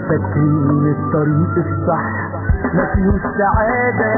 فاكرين الطريق الصح ما فيهوش سعادة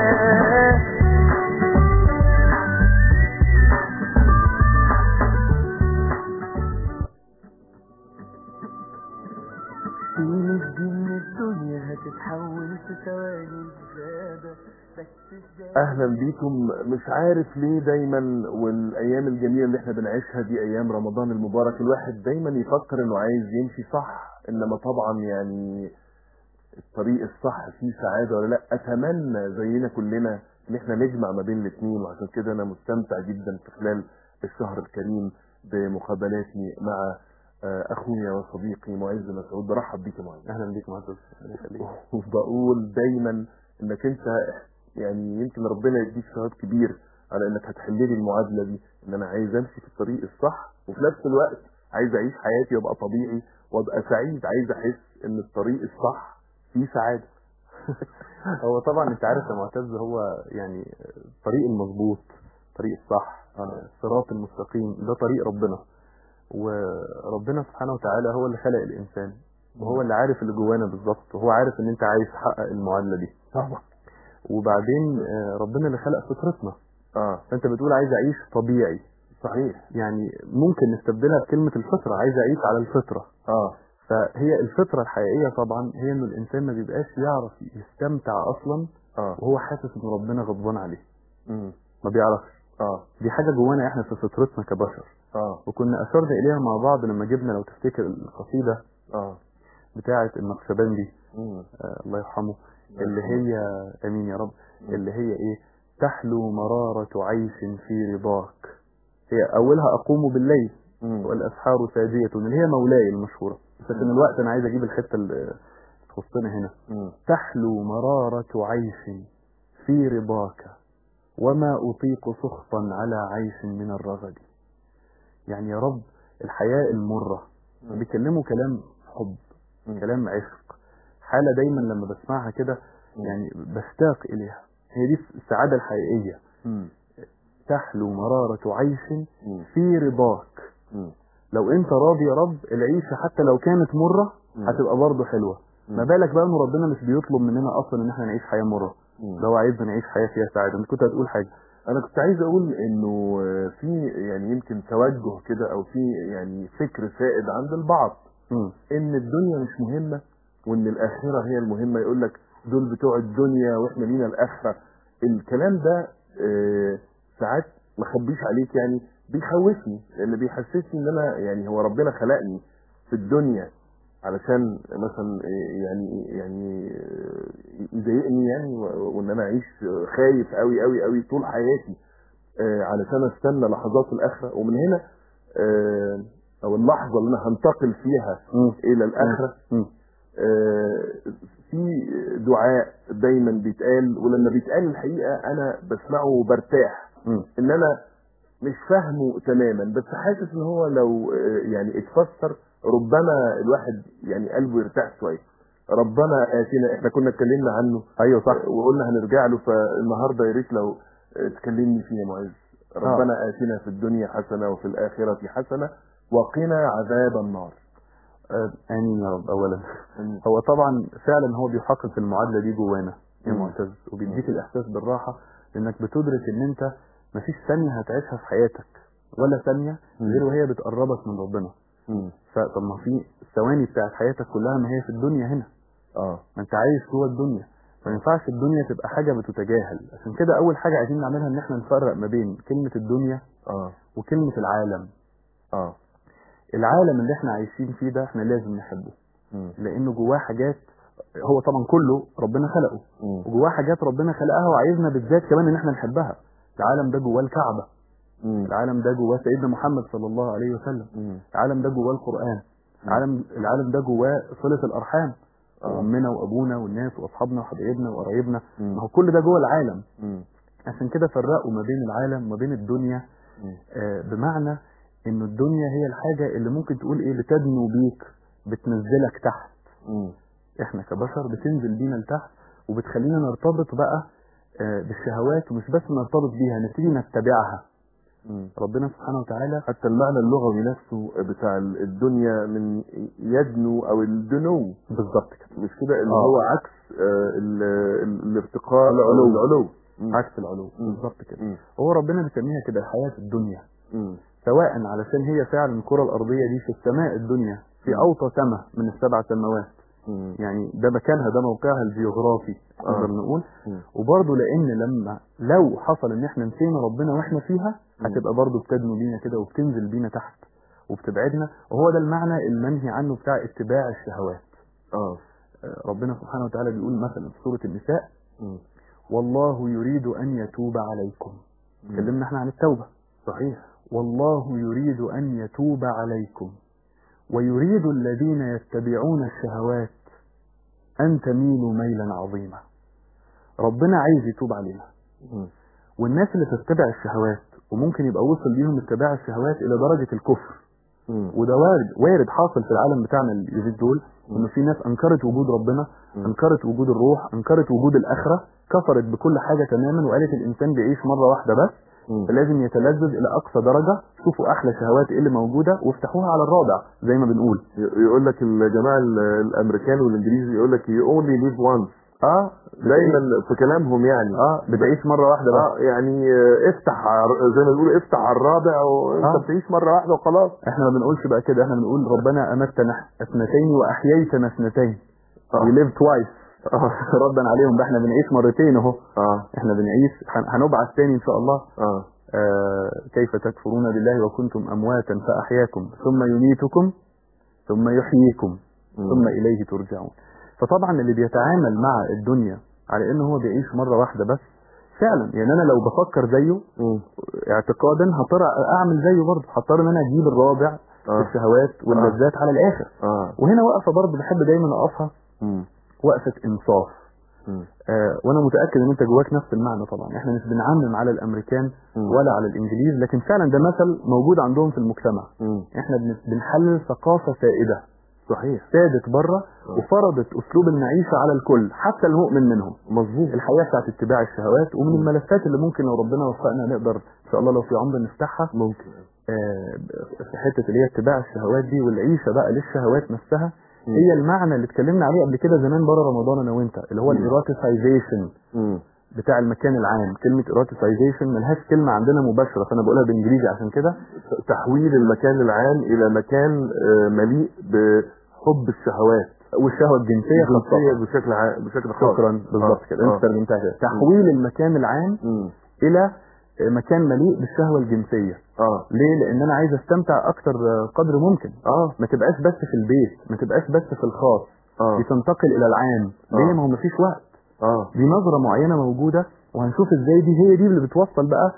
فين الدين الدنيا هتتحول في ثواني زيادة بس ازاي اهلا بيكم مش عارف ليه دايما والايام الجميله اللي احنا بنعيشها دي ايام رمضان المبارك الواحد دايما يفكر انه عايز يمشي صح انما طبعا يعني الطريق الصح فيه سعاده ولا لا اتمنى زينا كلنا ان احنا نجمع ما بين الاثنين وعشان كده انا مستمتع جدا في خلال الشهر الكريم بمقابلاتي مع آه، اخويا وصديقي معز مسعود برحب بيك يا معز اهلا بيك معزز الله يخليك وبقول دايما انك انت يعني يمكن ربنا يديك ثواب كبير على انك هتحل لي المعادله دي ان انا عايز امشي في الطريق الصح وفي نفس الوقت عايز اعيش حياتي وابقى طبيعي وابقى سعيد عايز احس ان الطريق الصح فيه سعاده هو طبعا انت عارف يا معتز هو يعني الطريق المظبوط الطريق الصح الصراط المستقيم ده طريق ربنا وربنا سبحانه وتعالى هو اللي خلق الانسان وهو اللي عارف اللي جوانا بالظبط وهو عارف ان انت عايز تحقق المعادله دي طبعا وبعدين آه، ربنا اللي خلق فطرتنا اه فانت بتقول عايز اعيش طبيعي صحيح يعني ممكن نستبدلها بكلمه الفطره عايز اعيش على الفطره اه فهي الفطره الحقيقيه طبعا هي انه الانسان ما بيبقاش يعرف يستمتع اصلا اه وهو حاسس ان ربنا غضبان عليه امم ما بيعرفش اه دي حاجه جوانا احنا في فطرتنا كبشر اه وكنا اشرنا اليها مع بعض لما جبنا لو تفتكر القصيده اه بتاعه النقشبندي امم آه الله يرحمه اللي هي امين يا رب اللي هي ايه تحلو مرارة عيش في رضاك هي اولها اقوم بالليل امم والاسحار ساجية اللي هي مولاي المشهورة بس عشان الوقت انا عايز اجيب الحتة اللي تخصنا هنا امم تحلو مرارة عيش في رضاك وما أطيق سخطا على عيش من الرغد يعني يا رب الحياة المرة بيكلموا كلام حب مم. كلام عشق حالة دايما لما بسمعها كده يعني بشتاق إليها هي دي السعادة الحقيقية امم تحلو مرارة عيش مم. في رضاك امم لو انت راضي يا رب العيشة حتى لو كانت مرة مم. هتبقى برضه حلوة ما بالك بقى ان ربنا مش بيطلب مننا اصلا ان احنا نعيش حياة مرة مم. ده هو عايزنا نعيش حياة فيها سعادة انت كنت هتقول حاجة انا كنت عايز اقول انه في يعني يمكن توجه كده او في يعني فكر سائد عند البعض مم. ان الدنيا مش مهمة وان الاخرة هي المهمة يقول لك دول بتوع الدنيا واحنا لينا الاخرة الكلام ده آه، ساعات ما اخبيش عليك يعني بيخوفني لان بيحسسني ان انا يعني هو ربنا خلقني في الدنيا علشان مثلا آه، يعني يعني آه، يضايقني يعني و- وان انا اعيش خايف قوي قوي قوي طول حياتي آه، علشان استنى لحظات الاخره ومن هنا آه، او اللحظه اللي انا هنتقل فيها مم. الى الاخره مم. آه، في دعاء دايما بيتقال ولما بيتقال الحقيقه انا بسمعه وبرتاح مم. ان انا مش فاهمه تماما بس حاسس ان هو لو آه، يعني اتفسر ربما الواحد يعني قلبه يرتاح شويه ربنا اتينا احنا كنا اتكلمنا عنه ايوه صح وقلنا هنرجع له فالنهارده يا ريت لو آه، تكلمني فيه يا معز ربنا اتينا في الدنيا حسنه وفي الاخره حسنه وقنا عذاب النار آه، امين يا رب اولا آمين. هو طبعا فعلا هو بيحقق المعادله دي جوانا يا مم. معتز وبيديك الاحساس بالراحه لانك بتدرك ان انت مفيش ثانيه هتعيشها في حياتك ولا ثانيه مم. غير وهي بتقربك من ربنا مم. فطب ما في الثواني بتاعت حياتك كلها ما هي في الدنيا هنا اه ما انت عايش جوه الدنيا ما ينفعش الدنيا تبقى حاجه بتتجاهل عشان كده اول حاجه عايزين نعملها ان احنا نفرق ما بين كلمه الدنيا اه وكلمه العالم اه العالم اللي احنا عايشين فيه ده احنا لازم نحبه مم. لانه جواه حاجات هو طبعا كله ربنا خلقه مم. وجواه حاجات ربنا خلقها وعايزنا بالذات كمان ان احنا نحبها العالم ده جواه الكعبه مم. العالم ده جواه سيدنا محمد صلى الله عليه وسلم مم. العالم ده جواه القران العالم العالم ده جواه صله الارحام آه. امنا وابونا والناس واصحابنا وحبايبنا وقرايبنا مم. ما هو كل ده جوه العالم مم. عشان كده فرقوا ما بين العالم وما بين الدنيا مم. آه، بمعنى انه الدنيا هي الحاجه اللي ممكن تقول ايه بتدنو بيك بتنزلك تحت مم. احنا كبشر بتنزل بينا لتحت وبتخلينا نرتبط بقى آه، بالشهوات ومش بس نرتبط بيها نبتدي نتبعها مم. ربنا سبحانه وتعالى حتى المعنى اللغوي نفسه بتاع الدنيا من يدنو او الدنو بالظبط كده مش كده اللي آه. هو عكس آه، ال- ال- الارتقاء العلو. أو العلو مم. عكس العلو مم. بالظبط كده مم. هو ربنا بيسميها كده الحياة في الدنيا مم. سواء علشان هي فعلا الكرة الأرضية دي في السماء الدنيا في مم. أوطى سماء من السبع سماوات مم. يعني ده مكانها ده موقعها الجيوغرافي آه. نقدر نقول مم. وبرضه لان لما لو حصل ان احنا نسينا ربنا واحنا فيها مم. هتبقى برضه بتدنو بينا كده وبتنزل بينا تحت وبتبعدنا وهو ده المعنى المنهي عنه بتاع اتباع الشهوات اه آه، ربنا سبحانه وتعالى بيقول مثلا في سورة النساء مم. والله يريد ان يتوب عليكم مم. اتكلمنا احنا عن التوبة صحيح والله يريد ان يتوب عليكم ويريد الذين يتبعون الشهوات ان تميلوا ميلا عظيما ربنا عايز يتوب علينا مم. والناس اللي تتبع الشهوات وممكن يبقى وصل بيهم اتباع الشهوات الى درجة الكفر مم. وده وارد وارد حاصل في العالم بتاعنا اليومين دول انه في ناس انكرت وجود ربنا مم. انكرت وجود الروح انكرت وجود الاخره كفرت بكل حاجه تماما وقالت الانسان بيعيش مره واحده بس مم. فلازم يتلذذ الى اقصى درجه شوفوا احلى شهوات ايه اللي موجوده وافتحوها على الرابع زي ما بنقول ي- يقول لك الجماعه ال- الامريكان والانجليز يقول لك you only live once اه دايما في كلامهم يعني اه بتعيش مره واحده بس اه يعني آه، افتح ع- زي ما بيقولوا افتح على الرابع وانت آه. بتعيش مره واحده وخلاص احنا ما بنقولش بقى كده احنا بنقول ربنا امتنا اثنتين واحييتنا اثنتين آه. we live twice اه ردا عليهم بقى احنا بنعيش مرتين اهو اه احنا بنعيش هن- هنبعث تاني ان شاء الله اه آه كيف تكفرون بالله وكنتم امواتا فاحياكم ثم يميتكم ثم يحييكم مم. ثم اليه ترجعون فطبعا اللي بيتعامل مع الدنيا على انه هو بيعيش مره واحده بس فعلا يعني انا لو بفكر زيه مم. اعتقادا هضطر اعمل زيه برضه هضطر ان انا اجيب الرابع في اه الشهوات واللذات على الاخر اه وهنا وقفه برضه بحب دايما اقفها مم. وقفه انصاف مم. آه وانا متاكد ان انت جواك نفس المعنى طبعا احنا مش بنعمم على الامريكان مم. ولا على الانجليز لكن فعلا ده مثل موجود عندهم في المجتمع مم. احنا بن- بنحلل ثقافه سائده صحيح سادت بره آه. وفرضت اسلوب المعيشه على الكل حتى المؤمن منهم مظبوط الحياه بتاعت اتباع الشهوات ومن مم. الملفات اللي ممكن لو ربنا وفقنا نقدر ان شاء الله لو في عمر نفتحها ممكن آه، في حته اللي هي اتباع الشهوات دي والعيشه بقى للشهوات نفسها مم. هي المعنى اللي اتكلمنا عليه قبل كده زمان بره رمضان انا وانت اللي هو مم. الايروتيسايزيشن مم. بتاع المكان العام كلمه ايروتيسايزيشن ملهاش كلمه عندنا مباشره فانا بقولها بالانجليزي عشان كده تحويل المكان العام الى مكان آه، مليء بحب الشهوات والشهوه الجنسيه الجنسية خاصه بشكل ع... بشكل خاص شكرا بالظبط آه. كده انت آه. ترجمتها كده تحويل المكان العام مم. الى مكان مليء بالشهوه الجنسيه اه ليه لان انا عايز استمتع اكتر قدر ممكن اه ما تبقاش بس في البيت ما تبقاش بس في الخاص اه دي تنتقل الى العام آه. ليه ما هو مفيش وقت اه دي نظرة معينة موجودة وهنشوف ازاي دي هي دي اللي بتوصل بقى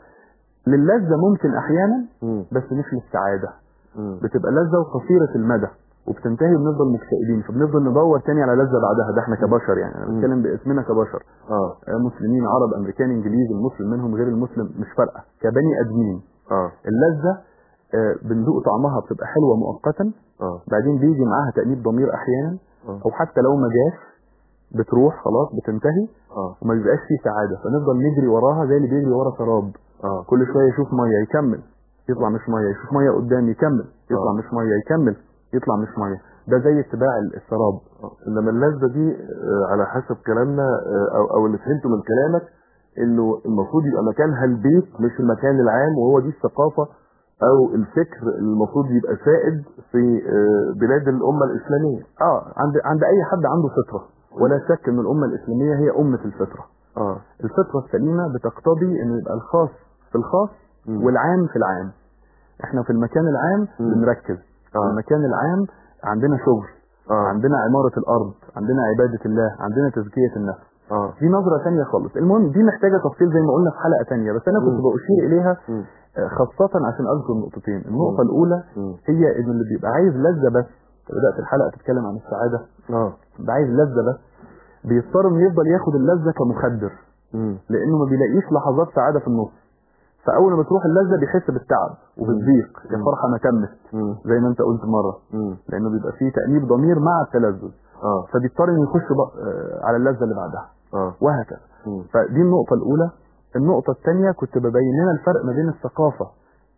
للذة ممكن احيانا مم. بس مش للسعادة مم. بتبقى لذة وقصيرة المدى وبتنتهي وبنفضل مكتئبين فبنفضل ندور تاني على لذة بعدها ده احنا كبشر يعني انا مم. بتكلم باسمنا كبشر اه آه، مسلمين عرب امريكان انجليزي المسلم منهم غير المسلم مش فارقة كبني ادمين اه اللذة آه، بندوق طعمها بتبقى حلوة مؤقتا اه بعدين بيجي معاها تأنيب ضمير احيانا اه او حتى لو ما جاش بتروح خلاص بتنتهي اه وما بيبقاش فيه سعادة فنفضل نجري وراها زي اللي بيجري ورا سراب اه كل شوية يشوف مية يكمل يطلع مش مية يشوف مية قدام يكمل يطلع آه. مش مية يكمل يطلع مش مية ده زي اتباع السراب آه. انما اللذة دي آه، على حسب كلامنا آه، او او اللي فهمته من كلامك انه المفروض يبقى مكانها البيت مش المكان العام وهو دي الثقافة او الفكر اللي المفروض يبقى سائد في آه، بلاد الامة الاسلامية اه عند عند اي حد عنده فطرة ولا شك ان الامة الاسلامية هي امة الفطرة اه الفطرة السليمة بتقتضي ان يبقى الخاص في الخاص مم. والعام في العام احنا في المكان العام مم. بنركز في اه المكان العام عندنا شغل اه عندنا عمارة الارض عندنا عبادة الله عندنا تزكية النفس اه دي نظرة تانية خالص المهم دي محتاجة تفصيل زي ما قلنا في حلقة تانية بس أنا كنت مم. بأشير إليها مم. آه، خاصة عشان أذكر نقطتين النقطة مم. الأولى مم. هي إن اللي بيبقى عايز لذة بس بدأت الحلقة تتكلم عن السعادة اه بيبقى عايز لذة بس بيضطر إنه يفضل ياخد اللذة كمخدر مم. لأنه ما بيلاقيش لحظات سعادة في النص فأول ما بتروح اللذة بيحس بالتعب وبالضيق يا مم. فرحة ما تمت مم. زي ما أنت قلت مرة مم. لأنه بيبقى فيه تأنيب ضمير مع التلذذ اه فبيضطر إنه يخش بق- آه، على اللذة اللي بعدها اه وهكذا مم. فدي النقطة الأولى النقطة الثانية كنت ببين لنا الفرق ما بين الثقافة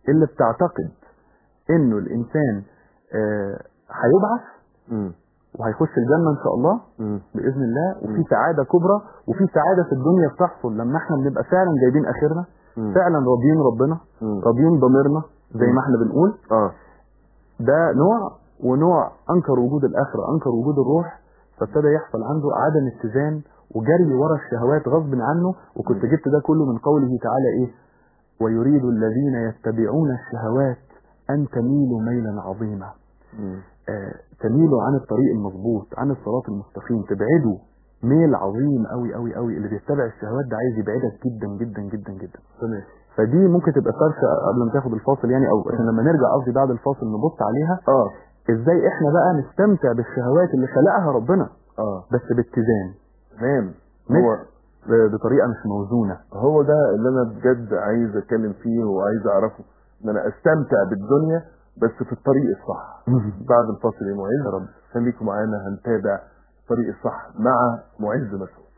اللي بتعتقد انه الانسان آه، هيبعث مم. وهيخش الجنة ان شاء الله مم. باذن الله وفي سعادة كبرى وفي سعادة في الدنيا بتحصل لما احنا بنبقى فعلا جايبين اخرنا مم. فعلا راضيين ربنا مم. راضيين ضميرنا زي مم. ما احنا بنقول اه ده نوع ونوع انكر وجود الاخره انكر وجود الروح فابتدى يحصل عنده عدم اتزان وجري ورا الشهوات غصب عنه وكنت جبت ده كله من قوله تعالى ايه ويريد الذين يتبعون الشهوات ان تميلوا ميلا عظيما مم. آه تميلوا عن الطريق المظبوط عن الصراط المستقيم تبعدوا ميل عظيم قوي قوي قوي اللي بيتبع الشهوات ده عايز يبعدك جدا جدا جدا جدا تمام فدي ممكن تبقى فرشه قبل ما تاخد الفاصل يعني او عشان لما نرجع قصدي بعد الفاصل نبص عليها اه ازاي احنا بقى نستمتع بالشهوات اللي خلقها ربنا اه بس باتزان تمام مش هو ب- بطريقه مش موزونه هو ده اللي انا بجد عايز اتكلم فيه وعايز اعرفه ان انا استمتع بالدنيا بس في الطريق الصح بعد الفاصل يا معز يا رب. خليكم معانا هنتابع الطريق الصح مع معز مسعود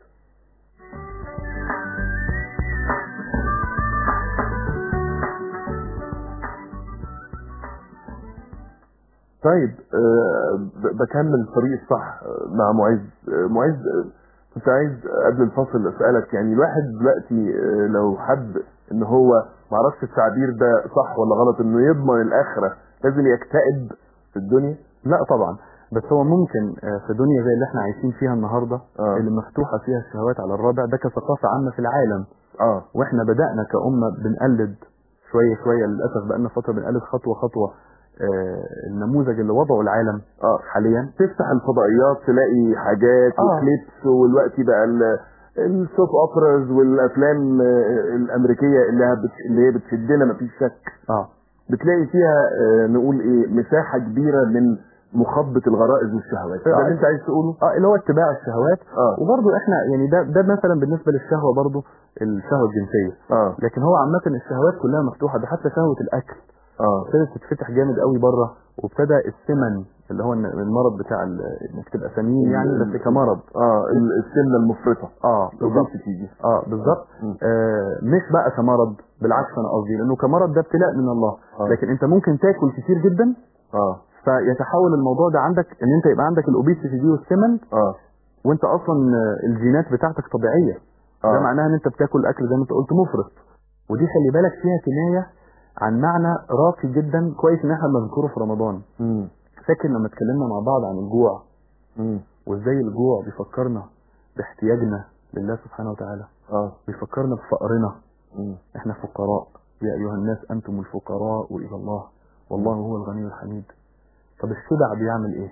طيب آه، ب- بكمل الطريق الصح آه، مع معز آه، معز آه، كنت عايز قبل الفاصل اسالك يعني الواحد دلوقتي آه، لو حب ان هو معرفش التعبير ده صح ولا غلط انه يضمن الاخره لازم يكتئب في الدنيا لا طبعا بس هو ممكن آه، في دنيا زي اللي احنا عايشين فيها النهارده آه. اللي مفتوحه فيها الشهوات على الرابع ده كثقافه عامه في العالم اه واحنا بدانا كامه بنقلد شويه شويه للاسف بقالنا فتره بنقلد خطوه خطوه آه، النموذج اللي وضعه العالم اه حاليا تفتح الفضائيات تلاقي حاجات آه. وكليبس والوقت بقى ال- السوب اوبراز والافلام آه، الامريكيه اللي هي بت- اللي هي بتشدنا مفيش شك اه بتلاقي فيها آه، نقول ايه مساحه كبيره من مخاطبه الغرائز والشهوات ده اللي انت عايز تقوله اه اللي هو اتباع الشهوات اه وبرضه احنا يعني ده ده مثلا بالنسبه للشهوه برضه الشهوه الجنسيه اه لكن هو عامه الشهوات كلها مفتوحه ده حتى شهوه الاكل اه ابتدت تتفتح جامد قوي بره وابتدى السمن اللي هو الن- المرض بتاع ال- انك تبقى سمين يعني بس كمرض اه ال- السمنه المفرطه اه بالظبط obesity دي اه بالظبط مم. آه مش بقى كمرض بالعكس انا قصدي لانه كمرض ده ابتلاء من الله آه. لكن انت ممكن تاكل كتير جدا اه فيتحول الموضوع ده عندك ان انت يبقى عندك الاوبيسيتي دي والسمن اه وانت اصلا آه، الجينات بتاعتك طبيعيه ده اه معناها ان انت بتاكل اكل زي ما انت قلت مفرط ودي خلي بالك فيها كنايه عن معنى راقي جدا كويس ان احنا بنذكره في رمضان مم. فاكر لما اتكلمنا مع بعض عن الجوع مم. وازاي الجوع بيفكرنا باحتياجنا لله سبحانه وتعالى اه بيفكرنا بفقرنا مم. احنا فقراء يا ايها الناس انتم الفقراء الى الله والله هو الغني الحميد طب الشبع بيعمل ايه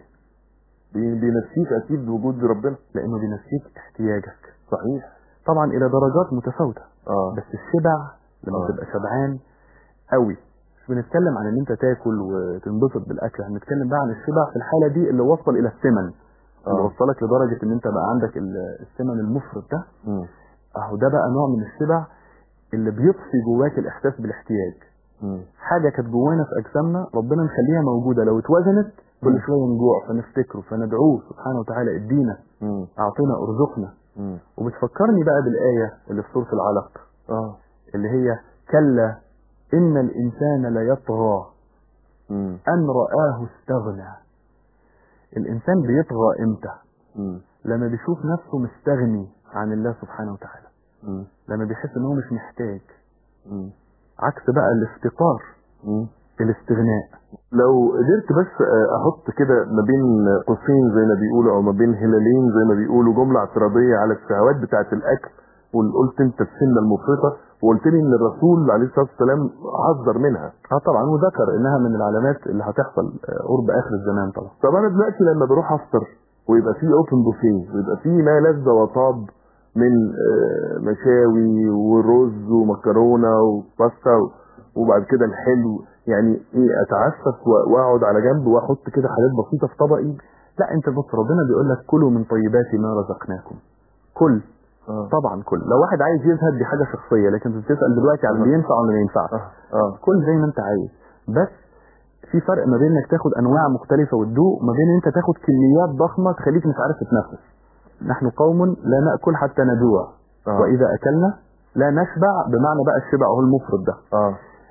بي- بينسيك اكيد بوجود ربنا لانه بينسيك احتياجك صحيح طبعا الى درجات متفاوته اه بس الشبع لما آه. تبقى شبعان قوي مش بنتكلم عن ان انت تاكل وتنبسط بالاكل احنا بنتكلم بقى عن الشبع في الحاله دي اللي وصل الى السمن اللي اه وصلك لدرجه ان انت بقى عندك ال- السمن المفرط ده مم. اهو ده بقى نوع من الشبع اللي بيطفي جواك الاحساس بالاحتياج مم. حاجه كانت جوانا في اجسامنا ربنا مخليها موجوده لو اتوزنت كل مم. شويه نجوع فنفتكره فندعوه سبحانه وتعالى ادينا مم. اعطنا ارزقنا مم. وبتفكرني بقى بالايه اللي في سوره العلق اه اللي هي كلا إن الإنسان ليطغى مم. أن رآه استغنى الإنسان بيطغى إمتى مم. لما بيشوف نفسه مستغني عن الله سبحانه وتعالى مم. لما بيحس إن هو مش محتاج مم. عكس بقى الافتقار مم. الاستغناء لو قدرت بس آه، احط كده ما بين قوسين زي ما بيقولوا او ما بين هلالين زي ما بيقولوا جمله اعتراضيه على الشهوات بتاعه الاكل وقلت انت السنه المفرطه وقلت لي ان الرسول عليه الصلاه والسلام حذر منها اه طبعا وذكر انها من العلامات اللي هتحصل آه، قرب اخر الزمان طبعا طب انا دلوقتي لما بروح افطر ويبقى فيه اوبن بوفيه ويبقى فيه ما لذ وطاب من آه، مشاوي ورز ومكرونه وباستا و- وبعد كده الحلو يعني ايه اتعسف و- واقعد على جنب واحط كده حاجات بسيطه في طبقي لا انت بص ربنا بيقول لك كلوا من طيبات ما رزقناكم كل اه طبعا كل لو واحد عايز يزهد دي حاجه شخصيه لكن بتسال دلوقتي عن اللي ينفع ولا ما ينفعش اه اه كل زي ما انت عايز بس في فرق ما بين انك تاخد انواع مختلفه وتدوق ما بين ان انت تاخد كميات ضخمه تخليك مش عارف تتنفس نحن قوم لا ناكل حتى نجوع آه. واذا اكلنا لا نشبع بمعنى بقى الشبع هو المفرط ده اه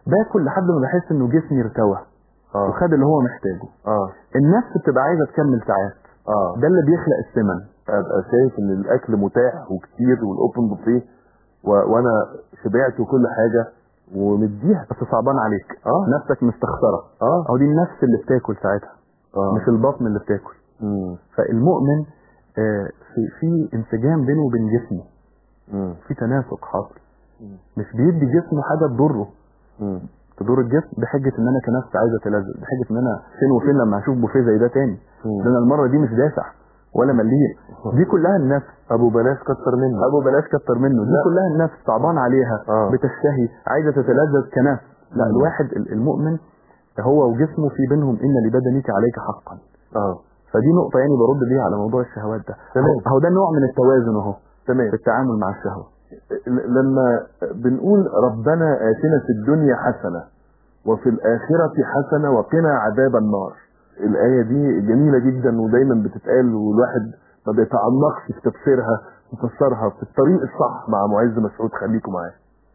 باكل لحد ما بحس انه جسمي ارتوى اه وخد اللي هو محتاجه اه النفس بتبقى عايزه تكمل ساعات اه ده اللي بيخلق السمن ابقى شايف ان الاكل متاح وكتير والاوبن بوفيه و- وانا شبعت وكل حاجه ومديها بس صعبان عليك اه نفسك مستخسره اه او دي النفس اللي بتاكل ساعتها اه مش البطن اللي بتاكل مم. فالمؤمن آه، في في انسجام بينه وبين جسمه مم. في تناسق حاصل مم. مش بيدي جسمه حاجه تضره مم. تضر الجسم بحجه ان انا كنفس عايز اتلذذ بحجه ان انا فين وفين لما هشوف بوفيه زي ده تاني مم. ده انا المره دي مش دافع ولا مليء دي كلها النفس ابو بلاش كتر منه ابو بلاش كتر منه دي لا. كلها النفس صعبان عليها آه. بتشتهي عايزه تتلذذ كنفس لا مم. الواحد ال- المؤمن هو وجسمه في بينهم ان لبدنك عليك حقا اه فدي نقطه يعني برد بيها على موضوع الشهوات ده تمام. هو- هو ده نوع من التوازن اهو تمام في التعامل مع الشهوه ل- لما بنقول ربنا آتنا في الدنيا حسنة وفي الآخرة حسنة وقنا عذاب النار الآية دي جميلة جدا ودايما بتتقال والواحد ما بيتعمقش في تفسيرها وتفسرها في الطريق الصح مع معز مسعود خليكم معايا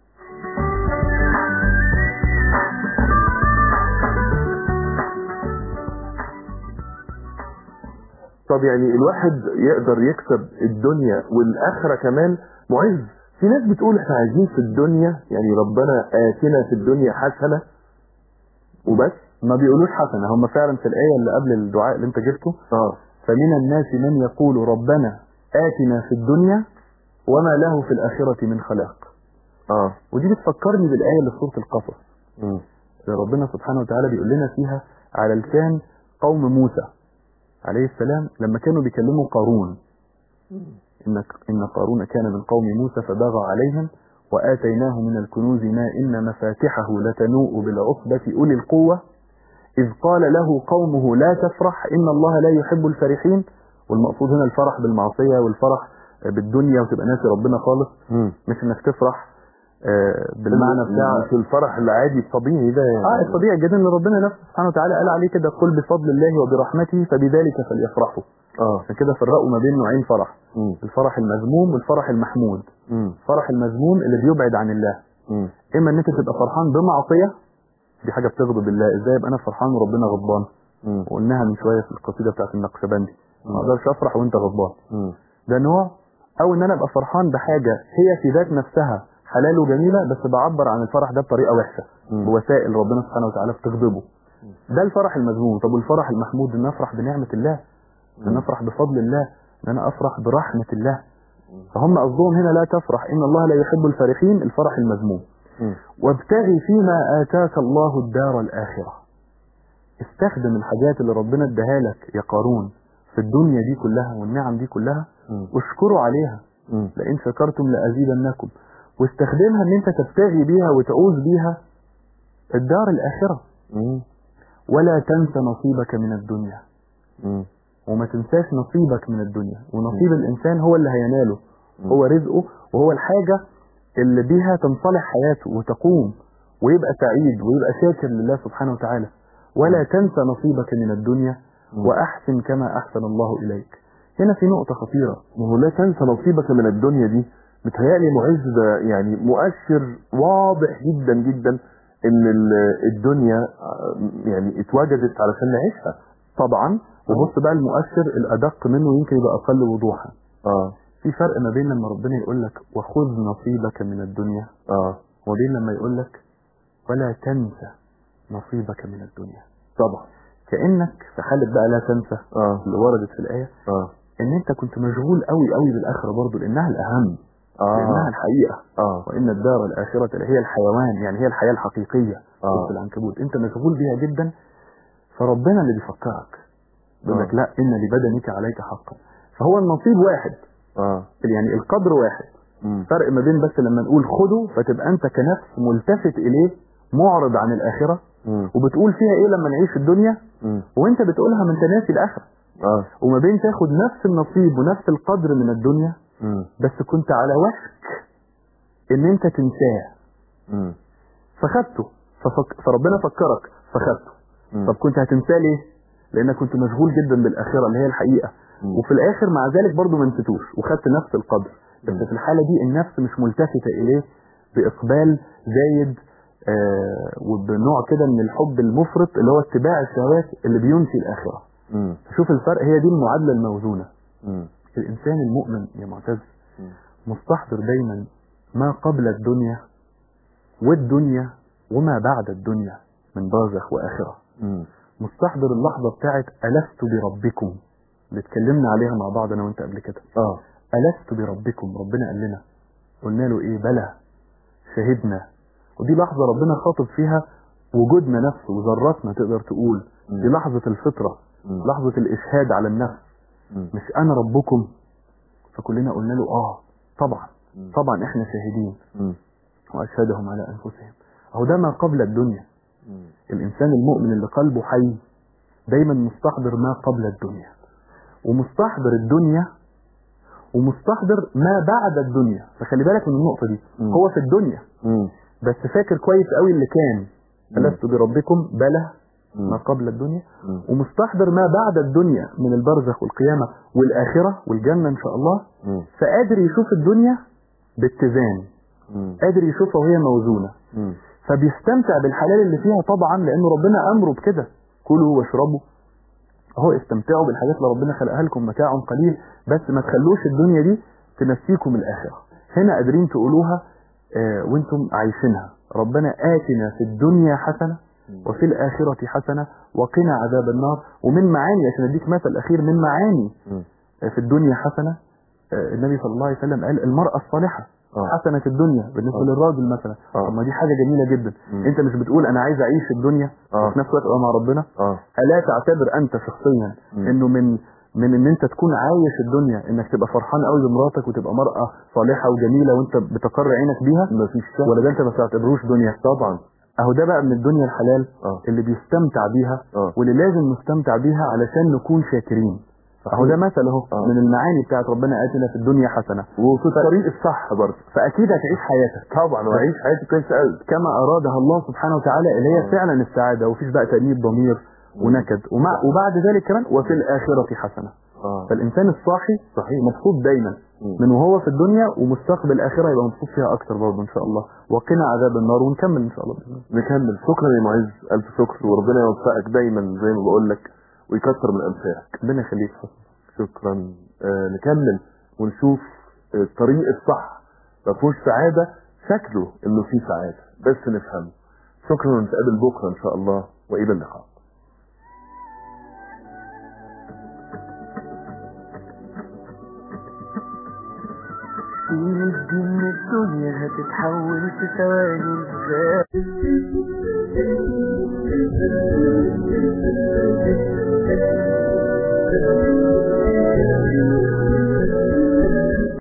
طب يعني الواحد يقدر يكسب الدنيا والآخرة كمان معز في ناس بتقول احنا عايزين في الدنيا يعني ربنا آتنا في الدنيا حسنة وبس ما بيقولوش حسنه هم فعلا في الايه اللي قبل الدعاء اللي انت جبته اه فمن الناس من يقول ربنا آتنا في الدنيا وما له في الآخرة من خلاق اه ودي بتفكرني بالآية اللي في سورة القصص مم. اللي ربنا سبحانه وتعالى بيقول لنا فيها على لسان قوم موسى عليه السلام لما كانوا بيكلموا قارون إن إن قارون كان من قوم موسى فبغى عليهم وآتيناه من الكنوز ما إن مفاتحه لتنوء بالعصبة أولي القوة إذ قال له قومه لا تفرح إن الله لا يحب الفرحين والمقصود هنا الفرح بالمعصية والفرح بالدنيا وتبقى ناسي ربنا خالص مم. مش إنك تفرح آه، بالمعنى بتاع مش الفرح العادي الطبيعي ده يعني اه الطبيعي جدا ان ربنا نفسه سبحانه وتعالى قال عليه كده قل بفضل الله وبرحمته فبذلك فليفرحوا اه عشان كده فرقوا ما بين نوعين فرح مم. الفرح المذموم والفرح المحمود مم. الفرح المذموم اللي بيبعد عن الله مم. اما ان انت تبقى فرحان بمعصيه دي حاجه بتغضب الله ازاي ابقى انا فرحان وربنا غضبان مم. وقلناها من شويه في القصيده بتاعت النقشبندي ما اقدرش افرح وانت غضبان مم. ده نوع او ان انا ابقى فرحان بحاجه هي في ذات نفسها حلال وجميله بس بعبر عن الفرح ده بطريقه وحشه مم. بوسائل ربنا سبحانه وتعالى بتغضبه ده الفرح المذموم طب والفرح المحمود ان افرح بنعمه الله ان مم. افرح بفضل الله ان انا افرح برحمه الله فهم قصدهم هنا لا تفرح ان الله لا يحب الفرحين الفرح المذموم مم. وابتغي فيما اتاك الله الدار الاخره استخدم الحاجات اللي ربنا اداها لك يا قارون في الدنيا دي كلها والنعم دي كلها مم. واشكروا عليها مم. لئن شكرتم لازيدنكم واستخدمها ان انت تبتغي بيها وتعوز بيها الدار الاخره مم. ولا تنس نصيبك من الدنيا مم. وما تنساش نصيبك من الدنيا ونصيب الانسان هو اللي هيناله هو رزقه وهو الحاجه اللي بيها تنصلح حياته وتقوم ويبقى سعيد ويبقى شاكر لله سبحانه وتعالى ولا تنس نصيبك من الدنيا واحسن كما احسن الله اليك هنا في نقطه خطيره ما هو لا تنسى نصيبك من الدنيا دي متهيألي معز ده يعني مؤشر واضح جدا جدا ان ال- الدنيا آه، يعني اتوجدت علشان نعيشها طبعا وبص بقى المؤشر الادق منه يمكن يبقى اقل وضوحا اه في فرق ما بين لما ربنا يقول لك وخذ نصيبك من الدنيا اه وبين لما يقول لك ولا تنسى نصيبك من الدنيا طبعا كانك في حاله بقى لا تنسى اه اللي وردت في الايه اه ان انت كنت مشغول قوي قوي بالاخره برضه لانها الاهم لانها اه الحقيقه اه وان الدار الاخره هي الحيوان يعني هي الحياه الحقيقيه آه. في العنكبوت انت مشغول بيها جدا فربنا اللي بيفكرك بيقول لك آه. لا ان لبدنك عليك حقا فهو النصيب واحد اه يعني القدر واحد مم. فرق ما بين بس لما نقول خده فتبقى انت كنفس ملتفت اليه معرض عن الاخره مم. وبتقول فيها ايه لما نعيش الدنيا مم. وانت بتقولها ما انت ناسي الاخره اه وما بين تاخد نفس النصيب ونفس القدر من الدنيا مم. بس كنت على وشك ان انت تنساه مم. فخدته ففك... فربنا فكرك فخدته مم. طب كنت هتنساه ليه لانك كنت مشغول جدا بالاخره اللي هي الحقيقه مم. وفي الاخر مع ذلك برضو ما نسيتوش وخدت نفس القدر بس مم. في الحاله دي النفس مش ملتفته اليه باقبال زايد آه وبنوع كده من الحب المفرط اللي هو اتباع الشهوات اللي بينسي الاخره مم. شوف الفرق هي دي المعادله الموزونه مم. الانسان المؤمن يا معتز مم. مستحضر دايما ما قبل الدنيا والدنيا وما بعد الدنيا من برزخ واخره مم. مستحضر اللحظه بتاعت الست بربكم اللي اتكلمنا عليها مع بعض انا وانت قبل كده اه ألست بربكم ربنا قال لنا قلنا له إيه بلى شهدنا ودي لحظة ربنا خاطب فيها وجودنا نفسه وذراتنا تقدر تقول مم. دي لحظة الفطرة مم. لحظة الإشهاد على النفس مم. مش أنا ربكم فكلنا قلنا له آه طبعا مم. طبعا إحنا شاهدين مم. وأشهدهم على أنفسهم أهو ده ما قبل الدنيا مم. الإنسان المؤمن اللي قلبه حي دايما مستحضر ما قبل الدنيا ومستحضر الدنيا ومستحضر ما بعد الدنيا فخلي بالك من النقطة دي مم. هو في الدنيا مم. بس فاكر كويس قوي اللي كان مم. ألست بربكم بلى مم. ما قبل الدنيا مم. ومستحضر ما بعد الدنيا من البرزخ والقيامة والآخرة والجنة إن شاء الله مم. فقادر يشوف الدنيا باتزان مم. قادر يشوفها وهي موزونة مم. فبيستمتع بالحلال اللي فيها طبعا لأن ربنا أمره بكده كلوا واشربوا اهو استمتعوا بالحاجات اللي ربنا خلقها لكم متاع قليل بس ما تخلوش الدنيا دي تنسيكم الآخرة هنا قادرين تقولوها آه وانتم عايشينها ربنا آتنا في الدنيا حسنة وفي الآخرة حسنة وقنا عذاب النار ومن معاني عشان اديك مثل أخير من معاني مم. آه، في الدنيا حسنة آه، النبي صلى الله عليه وسلم قال المرأة الصالحة آه. حسنة في الدنيا بالنسبة آه. للراجل مثلا آه. طب ما دي حاجة جميلة جدا مم. انت مش بتقول انا عايز اعيش الدنيا آه. وفي نفس الوقت ابقى مع ربنا اه الا تعتبر انت شخصيا مم. انه من من ان انت تكون عايش الدنيا انك تبقى فرحان قوي بمراتك وتبقى مرأة صالحة وجميلة وانت بتقر عينك بيها مفيش شك ولا ده انت ما تعتبروش دنيا طبعا اهو ده بقى من الدنيا الحلال اه اللي بيستمتع بيها اه واللي لازم نستمتع بيها علشان نكون شاكرين اهو ده مثل اهو آه. من المعاني بتاعت ربنا اتنا في الدنيا حسنه وفي الطريق الصح برضه فاكيد هتعيش حياتك طبعا وعيش حياتي كويس قوي كما ارادها الله سبحانه وتعالى اللي هي آه. فعلا السعاده ومفيش بقى تأنيب ضمير ونكد ومع وبعد ذلك كمان وفي الاخره حسنه اه فالانسان الصاحي صحيح مبسوط دايما مم. من وهو في الدنيا ومستقبل الاخره يبقى مبسوط فيها اكتر برضه ان شاء الله وقنا عذاب النار ونكمل ان شاء الله بإذن الله. نكمل شكرا يا معز الف شكر وربنا يوفقك دايما زي ما بقول لك ويكتر من امثالك ربنا يخليك شكرا آه نكمل ونشوف آه، الطريق الصح ما فيهوش سعاده شكله انه فيه سعاده بس نفهمه شكرا ونتقابل بكره ان شاء الله والى اللقاء فين الدين الدنيا هتتحول في ثواني ازاي